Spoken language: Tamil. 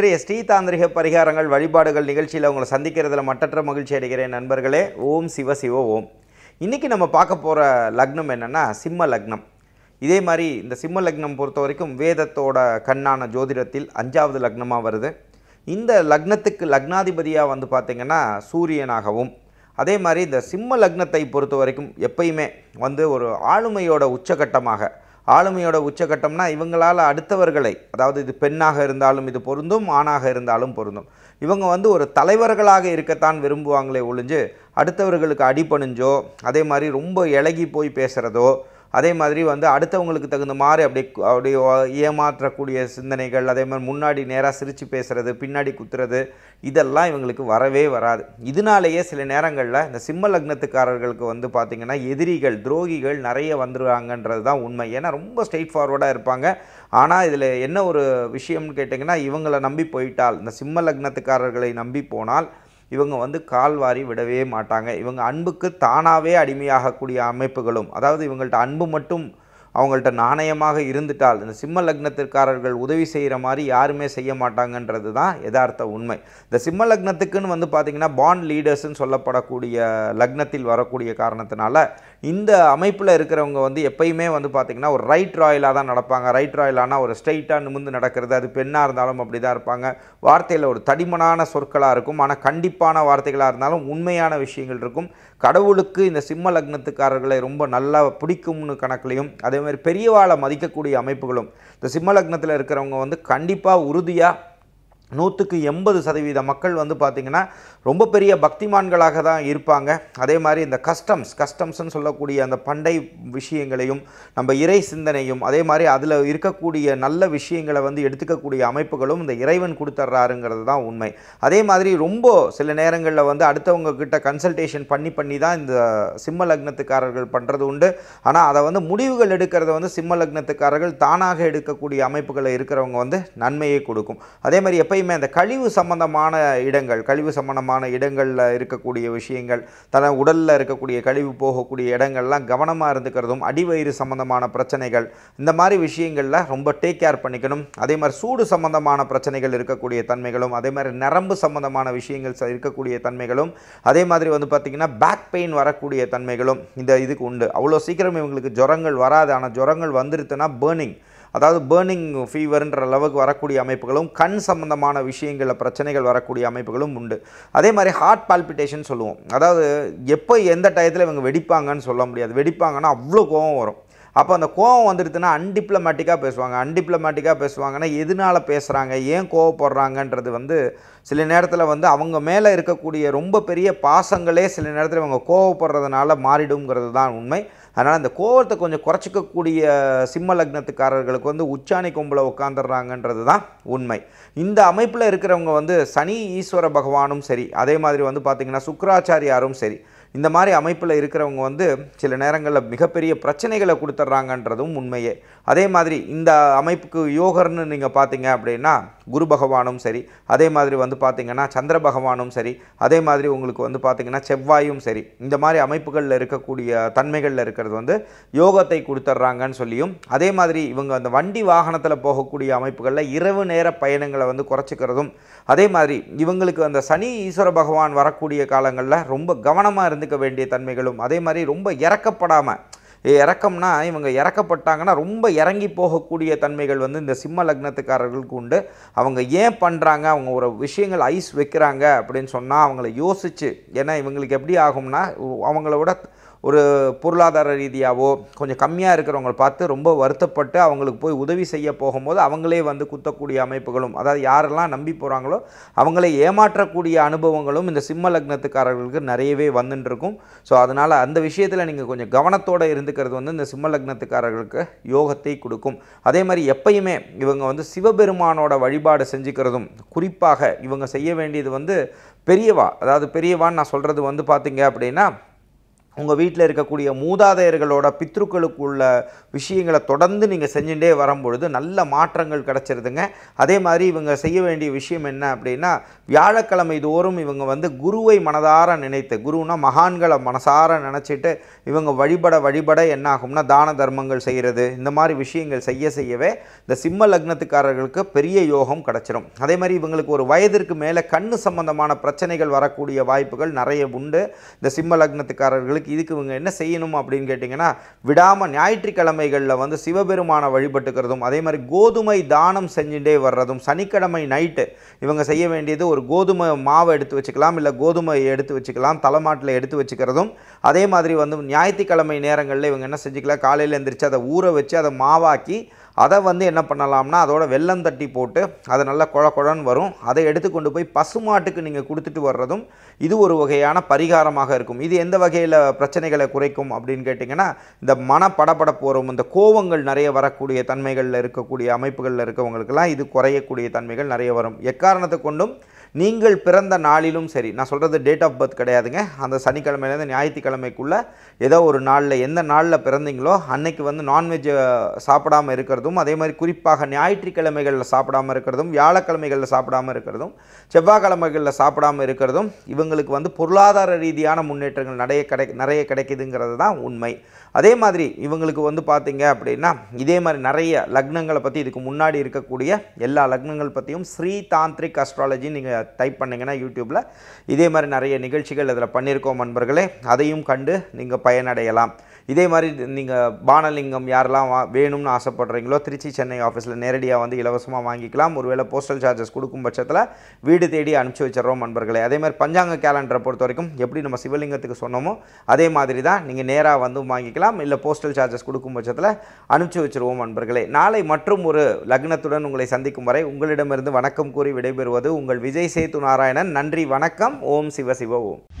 இன்றைய ஸ்ரீ தாந்திரிக பரிகாரங்கள் வழிபாடுகள் நிகழ்ச்சியில் உங்களை சந்திக்கிறதுல மட்டற்ற மகிழ்ச்சி அடைகிறேன் நண்பர்களே ஓம் சிவ சிவ ஓம் இன்றைக்கி நம்ம பார்க்க போகிற லக்னம் என்னென்னா சிம்ம லக்னம் இதே மாதிரி இந்த சிம்ம லக்னம் பொறுத்த வரைக்கும் வேதத்தோட கண்ணான ஜோதிடத்தில் அஞ்சாவது லக்னமாக வருது இந்த லக்னத்துக்கு லக்னாதிபதியாக வந்து பார்த்திங்கன்னா சூரியனாகவும் அதே மாதிரி இந்த சிம்ம லக்னத்தை பொறுத்த வரைக்கும் எப்பயுமே வந்து ஒரு ஆளுமையோட உச்சகட்டமாக ஆளுமையோட உச்சகட்டம்னா இவங்களால் அடுத்தவர்களை அதாவது இது பெண்ணாக இருந்தாலும் இது பொருந்தும் ஆணாக இருந்தாலும் பொருந்தும் இவங்க வந்து ஒரு தலைவர்களாக இருக்கத்தான் விரும்புவாங்களே ஒழிஞ்சு அடுத்தவர்களுக்கு அடிபணிஞ்சோ அதே மாதிரி ரொம்ப இலகி போய் பேசுகிறதோ அதே மாதிரி வந்து அடுத்தவங்களுக்கு தகுந்த மாதிரி அப்படி அப்படி ஏமாற்றக்கூடிய சிந்தனைகள் அதே மாதிரி முன்னாடி நேராக சிரித்து பேசுகிறது பின்னாடி குத்துறது இதெல்லாம் இவங்களுக்கு வரவே வராது இதனாலேயே சில நேரங்களில் இந்த சிம்ம லக்னத்துக்காரர்களுக்கு வந்து பார்த்திங்கன்னா எதிரிகள் துரோகிகள் நிறைய வந்துடுவாங்கன்றது தான் உண்மை ஏன்னா ரொம்ப ஸ்ட்ரெயிட் ஃபார்வர்டாக இருப்பாங்க ஆனால் இதில் என்ன ஒரு விஷயம்னு கேட்டிங்கன்னா இவங்களை நம்பி போயிட்டால் இந்த சிம்ம லக்னத்துக்காரர்களை நம்பி போனால் இவங்க வந்து கால்வாரி விடவே மாட்டாங்க இவங்க அன்புக்கு தானாகவே அடிமையாகக்கூடிய அமைப்புகளும் அதாவது இவங்கள்ட்ட அன்பு மட்டும் அவங்கள்ட்ட நாணயமாக இருந்துட்டால் இந்த சிம்ம லக்னத்திற்காரர்கள் உதவி செய்கிற மாதிரி யாருமே செய்ய மாட்டாங்கன்றது தான் யதார்த்த உண்மை இந்த சிம்ம லக்னத்துக்குன்னு வந்து பார்த்திங்கன்னா பாண்ட் லீடர்ஸ்ன்னு சொல்லப்படக்கூடிய லக்னத்தில் வரக்கூடிய காரணத்தினால இந்த அமைப்பில் இருக்கிறவங்க வந்து எப்பயுமே வந்து பார்த்திங்கன்னா ஒரு ரைட் ராயலாக தான் நடப்பாங்க ரைட் ராயலானா ஒரு ஸ்ட்ரைட்டாக நிமிந்து நடக்கிறது அது பெண்ணாக இருந்தாலும் அப்படி தான் இருப்பாங்க வார்த்தையில் ஒரு தடிமனான சொற்களாக இருக்கும் ஆனால் கண்டிப்பான வார்த்தைகளாக இருந்தாலும் உண்மையான விஷயங்கள் இருக்கும் கடவுளுக்கு இந்த சிம்ம லக்னத்துக்காரர்களை ரொம்ப நல்லா பிடிக்கும்னு கணக்குலையும் அதே மாதிரி பெரியவாளை மதிக்கக்கூடிய அமைப்புகளும் இந்த சிம்ம லக்னத்தில் இருக்கிறவங்க வந்து கண்டிப்பாக உறுதியாக நூற்றுக்கு எண்பது சதவீத மக்கள் வந்து பார்த்திங்கன்னா ரொம்ப பெரிய பக்திமான்களாக தான் இருப்பாங்க அதே மாதிரி இந்த கஸ்டம்ஸ் கஸ்டம்ஸ்னு சொல்லக்கூடிய அந்த பண்டை விஷயங்களையும் நம்ம இறை சிந்தனையும் அதே மாதிரி அதில் இருக்கக்கூடிய நல்ல விஷயங்களை வந்து எடுத்துக்கக்கூடிய அமைப்புகளும் இந்த இறைவன் கொடுத்துட்றாருங்கிறது தான் உண்மை அதே மாதிரி ரொம்ப சில நேரங்களில் வந்து அடுத்தவங்க கிட்ட கன்சல்டேஷன் பண்ணி பண்ணி தான் இந்த சிம்ம லக்னத்துக்காரர்கள் பண்ணுறது உண்டு ஆனால் அதை வந்து முடிவுகள் எடுக்கிறத வந்து சிம்ம லக்னத்துக்காரர்கள் தானாக எடுக்கக்கூடிய அமைப்புகளை இருக்கிறவங்க வந்து நன்மையை கொடுக்கும் அதே மாதிரி எப்போ எப்பயுமே அந்த கழிவு சம்பந்தமான இடங்கள் கழிவு சம்பந்தமான இடங்களில் இருக்கக்கூடிய விஷயங்கள் தன உடலில் இருக்கக்கூடிய கழிவு போகக்கூடிய இடங்கள்லாம் கவனமாக இருந்துக்கிறதும் அடிவயிறு சம்பந்தமான பிரச்சனைகள் இந்த மாதிரி விஷயங்களில் ரொம்ப டேக் கேர் பண்ணிக்கணும் அதே மாதிரி சூடு சம்பந்தமான பிரச்சனைகள் இருக்கக்கூடிய தன்மைகளும் அதே மாதிரி நரம்பு சம்பந்தமான விஷயங்கள் ச- இருக்கக்கூடிய தன்மைகளும் அதே மாதிரி வந்து பார்த்திங்கன்னா பேக் பெயின் வரக்கூடிய தன்மைகளும் இந்த இதுக்கு உண்டு அவ்வளோ சீக்கிரம் இவங்களுக்கு ஜுரங்கள் வராது ஆனால் ஜுரங்கள் வந்துருச்சுன்னா பேர்னிங் அதாவது பேர்னிங் ஃபீவர்ன்ற அளவுக்கு வரக்கூடிய அமைப்புகளும் கண் சம்பந்தமான விஷயங்களில் பிரச்சனைகள் வரக்கூடிய அமைப்புகளும் உண்டு அதே மாதிரி ஹார்ட் பால்பிட்டேஷன் சொல்லுவோம் அதாவது எப்போ எந்த டயத்தில் இவங்க வெடிப்பாங்கன்னு சொல்ல முடியாது வெடிப்பாங்கன்னா அவ்வளோ கோவம் வரும் அப்போ அந்த கோவம் வந்துடுதுன்னா அன்டிப்ளமேட்டிக்காக பேசுவாங்க அன்டிப்ளமேட்டிக்காக பேசுவாங்கன்னா எதனால் பேசுகிறாங்க ஏன் கோவப்படுறாங்கன்றது வந்து சில நேரத்தில் வந்து அவங்க மேலே இருக்கக்கூடிய ரொம்ப பெரிய பாசங்களே சில நேரத்தில் இவங்க கோவப்படுறதுனால மாறிடுங்கிறது தான் உண்மை அதனால் அந்த கோவத்தை கொஞ்சம் குறைச்சிக்கக்கூடிய சிம்ம லக்னத்துக்காரர்களுக்கு வந்து உச்சாணி கொம்பில் உட்காந்துடுறாங்கன்றது தான் உண்மை இந்த அமைப்பில் இருக்கிறவங்க வந்து சனி ஈஸ்வர பகவானும் சரி அதே மாதிரி வந்து பார்த்திங்கன்னா சுக்கராச்சாரியாரும் சரி இந்த மாதிரி அமைப்பில் இருக்கிறவங்க வந்து சில நேரங்களில் மிகப்பெரிய பிரச்சனைகளை கொடுத்துட்றாங்கன்றதும் உண்மையே அதே மாதிரி இந்த அமைப்புக்கு யோகர்னு நீங்கள் பார்த்தீங்க அப்படின்னா குரு பகவானும் சரி அதே மாதிரி வந்து பார்த்தீங்கன்னா சந்திர பகவானும் சரி அதே மாதிரி உங்களுக்கு வந்து பார்த்தீங்கன்னா செவ்வாயும் சரி இந்த மாதிரி அமைப்புகளில் இருக்கக்கூடிய தன்மைகளில் இருக்கிறது வந்து யோகத்தை கொடுத்துட்றாங்கன்னு சொல்லியும் அதே மாதிரி இவங்க அந்த வண்டி வாகனத்தில் போகக்கூடிய அமைப்புகளில் இரவு நேர பயணங்களை வந்து குறைச்சிக்கிறதும் அதே மாதிரி இவங்களுக்கு அந்த சனி ஈஸ்வர பகவான் வரக்கூடிய காலங்களில் ரொம்ப கவனமாக இருந்துக்க வேண்டிய தன்மைகளும் அதே மாதிரி ரொம்ப இறக்கப்படாமல் இறக்கம்னா இவங்க இறக்கப்பட்டாங்கன்னா ரொம்ப இறங்கி போகக்கூடிய தன்மைகள் வந்து இந்த சிம்ம லக்னத்துக்காரர்களுக்கு உண்டு அவங்க ஏன் பண்ணுறாங்க அவங்க ஒரு விஷயங்கள் ஐஸ் வைக்கிறாங்க அப்படின்னு சொன்னால் அவங்கள யோசிச்சு ஏன்னா இவங்களுக்கு எப்படி ஆகும்னா அவங்களோட ஒரு பொருளாதார ரீதியாவோ கொஞ்சம் கம்மியாக இருக்கிறவங்கள பார்த்து ரொம்ப வருத்தப்பட்டு அவங்களுக்கு போய் உதவி செய்ய போகும்போது அவங்களே வந்து குத்தக்கூடிய அமைப்புகளும் அதாவது யாரெல்லாம் நம்பி போகிறாங்களோ அவங்களே ஏமாற்றக்கூடிய அனுபவங்களும் இந்த சிம்ம லக்னத்துக்காரர்களுக்கு நிறையவே வந்துட்டு இருக்கும் ஸோ அதனால் அந்த விஷயத்தில் நீங்கள் கொஞ்சம் கவனத்தோடு இருந்துக்கிறது வந்து இந்த சிம்ம லக்னத்துக்காரர்களுக்கு யோகத்தை கொடுக்கும் அதே மாதிரி எப்பயுமே இவங்க வந்து சிவபெருமானோட வழிபாடு செஞ்சுக்கிறதும் குறிப்பாக இவங்க செய்ய வேண்டியது வந்து பெரியவா அதாவது பெரியவான்னு நான் சொல்கிறது வந்து பார்த்தீங்க அப்படின்னா உங்கள் வீட்டில் இருக்கக்கூடிய மூதாதையர்களோட பித்ருக்களுக்கு உள்ள விஷயங்களை தொடர்ந்து நீங்கள் செஞ்சுட்டே வரும்பொழுது நல்ல மாற்றங்கள் கிடச்சிருதுங்க அதே மாதிரி இவங்க செய்ய வேண்டிய விஷயம் என்ன அப்படின்னா வியாழக்கிழமை தோறும் இவங்க வந்து குருவை மனதார நினைத்து குருன்னா மகான்களை மனசார நினச்சிட்டு இவங்க வழிபட வழிபட என்ன ஆகும்னா தான தர்மங்கள் செய்கிறது இந்த மாதிரி விஷயங்கள் செய்ய செய்யவே இந்த சிம்ம லக்னத்துக்காரர்களுக்கு பெரிய யோகம் கிடச்சிரும் அதே மாதிரி இவங்களுக்கு ஒரு வயதிற்கு மேலே கண்ணு சம்பந்தமான பிரச்சனைகள் வரக்கூடிய வாய்ப்புகள் நிறைய உண்டு இந்த சிம்ம லக்னத்துக்காரர்களுக்கு இதுக்கு இவங்க என்ன செய்யணும் அப்படின்னு கேட்டிங்கன்னா விடாமல் ஞாயிற்றுக்கிழமைகளில் வந்து சிவபெருமானை வழிபட்டுக்கிறதும் அதே மாதிரி கோதுமை தானம் செஞ்சுட்டே வர்றதும் சனிக்கிழமை நைட்டு இவங்க செய்ய வேண்டியது ஒரு கோதுமை மாவை எடுத்து வச்சுக்கலாம் இல்லை கோதுமை எடுத்து வச்சுக்கலாம் தலைமாட்டில் எடுத்து வச்சுக்கிறதும் அதே மாதிரி வந்து ஞாயிற்றுக்கிழமை நேரங்களில் இவங்க என்ன செஞ்சுக்கலாம் காலையில் எழுந்திரிச்சு அதை ஊற வச்சு அதை மாவாக்கி அதை வந்து என்ன பண்ணலாம்னா அதோட வெல்லம் தட்டி போட்டு அது நல்லா குழ குழன்னு வரும் அதை எடுத்து கொண்டு போய் பசுமாட்டுக்கு நீங்கள் கொடுத்துட்டு வர்றதும் இது ஒரு வகையான பரிகாரமாக இருக்கும் இது எந்த வகையில் பிரச்சனைகளை குறைக்கும் அப்படின்னு கேட்டிங்கன்னா இந்த மன படபடப்பு வரும் இந்த கோவங்கள் நிறைய வரக்கூடிய தன்மைகளில் இருக்கக்கூடிய அமைப்புகளில் இருக்கவங்களுக்கெல்லாம் இது குறையக்கூடிய தன்மைகள் நிறைய வரும் எக்காரணத்தை கொண்டும் நீங்கள் பிறந்த நாளிலும் சரி நான் சொல்கிறது டேட் ஆஃப் பர்த் கிடையாதுங்க அந்த சனிக்கிழமையிலேருந்து ஞாயிற்றுக்கிழமைக்குள்ளே ஏதோ ஒரு நாளில் எந்த நாளில் பிறந்தீங்களோ அன்னைக்கு வந்து நான்வெஜ் சாப்பிடாமல் இருக்கிறதும் அதே மாதிரி குறிப்பாக ஞாயிற்றுக்கிழமைகளில் சாப்பிடாமல் இருக்கிறதும் வியாழக்கிழமைகளில் சாப்பிடாமல் இருக்கிறதும் செவ்வாய்க்கிழமைகளில் சாப்பிடாமல் இருக்கிறதும் இவங்களுக்கு வந்து பொருளாதார ரீதியான முன்னேற்றங்கள் நிறைய கிடை நிறைய கிடைக்குதுங்கிறது தான் உண்மை அதே மாதிரி இவங்களுக்கு வந்து பார்த்தீங்க அப்படின்னா இதே மாதிரி நிறைய லக்னங்களை பற்றி இதுக்கு முன்னாடி இருக்கக்கூடிய எல்லா லக்னங்கள் பற்றியும் ஸ்ரீ தாந்திரிக் அஸ்ட்ராலஜி நீங்கள் டைப் பண்ணிங்கன்னா யூடியூப்பில் இதே மாதிரி நிறைய நிகழ்ச்சிகள் இதில் பண்ணியிருக்கோம் நண்பர்களே அதையும் கண்டு நீங்கள் பயனடையலாம் இதே மாதிரி நீங்கள் பானலிங்கம் யாரெல்லாம் வா வேணும்னு ஆசைப்படுறீங்களோ திருச்சி சென்னை ஆஃபீஸில் நேரடியாக வந்து இலவசமாக வாங்கிக்கலாம் ஒருவேளை போஸ்டல் சார்ஜஸ் கொடுக்கும் பட்சத்தில் வீடு தேடி அனுப்பிச்சி வச்சிடறோம் நண்பர்களே அதே மாதிரி பஞ்சாங்க கேலண்டரை பொறுத்த வரைக்கும் எப்படி நம்ம சிவலிங்கத்துக்கு சொன்னோமோ அதே மாதிரி தான் நீங்கள் நேராக வந்து வாங்கிக்கலாம் இல்லை போஸ்டல் சார்ஜஸ் கொடுக்கும் பட்சத்தில் அனுப்பிச்சி வச்சிருவோம் நண்பர்களே நாளை மற்றும் ஒரு லக்னத்துடன் உங்களை சந்திக்கும் வரை உங்களிடமிருந்து வணக்கம் கூறி விடைபெறுவது உங்கள் விஜய் சேத்து நாராயணன் நன்றி வணக்கம் ஓம் சிவ சிவ ஓம்